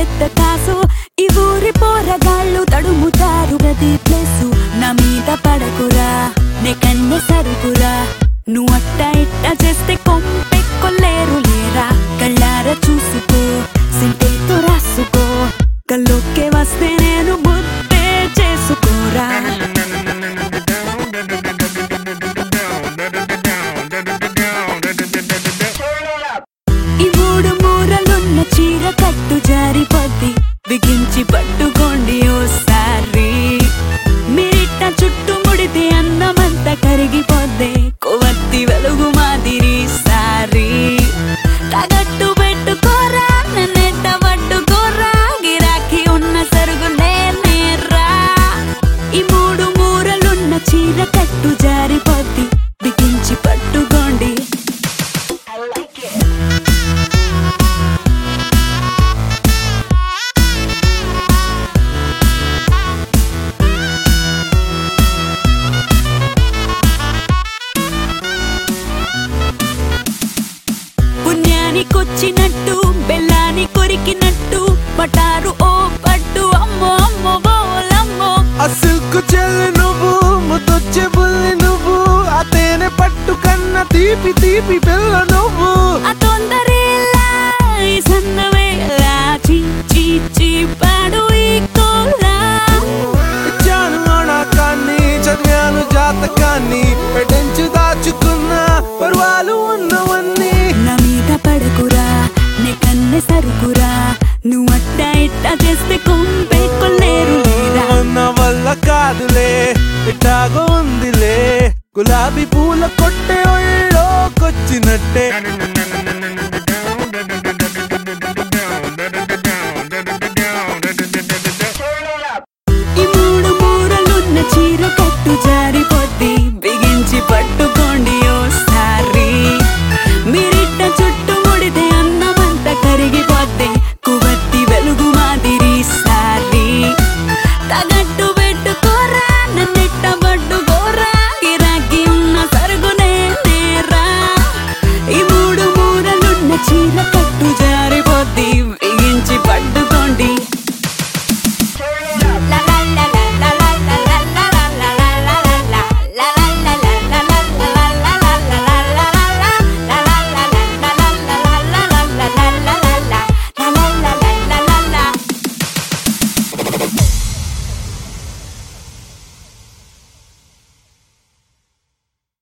పెద్ద కాసు ఈ ఊరి పోరగాళ్ళు తడుముతారు ప్రతి ప్లేసు నా మీద పడకురా నే కన్నె సరుకురా నువ్వు అట్ట ఇట్ట చేస్తే కొంపెక్కొల్లేరు లేరా కళ్ళార చూసుకో సింటేతో రాసుకో కల్లోకే వస్తే నేను ముద్దే చేసుకోరా ఈ మూడు మూరలున్న చీర కట్టు జారిపోద్ది బిగించి పట్టుకోండి ఓసారి మీరిట్ట చుట్టూ ముడితే అన్నమంతా కరిగిపోద్ది కొవ్వొత్తి వెలుగు మాదిరి సారి తగట్టు పెట్టుకోరా నన్నెట్ట పట్టుకోరా గిరాకీ ఉన్న సరుగు నేనేరా ఈ మూడు మూరలున్న చీర కట్టు జారిపోద్ది బిగించి పట్టుకోండి పుణ్యానికొచ్చినట్టు బెల్లాని కొరికినట్టు పటారు ఓ పట్టు అమ్మో అమ్మో బోలమ్మో ఆ సిల్క్ చెల్లి నువ్వు ముద్దొచ్చే బుల్లి నువ్వు ఆ తేనె పట్టు కన్న తీపి తీపి పిల్ల నువ్వు ఆ తొందరేలా ఈ సన్నవేలా చీ చీ చీ పాడు ఈ కోలా ఇచ్చాను అణాకాన్ని చదివాను జాతకాన్ని పెటించి దాచుకున్న పర్వాలు ఉన్నవన్నీ నా మీద పడకురా నే కన్నె సరుకురా నువ్వు అట్ట ఇట్ట చేస్తే కొంపే కొల్లేరు లేరా నా వల్ల కాదులే ఇట్టాగో ఉందిలే గులాబీ పూల కొట్టే ఒళ్ళోకొచ్చినట్టే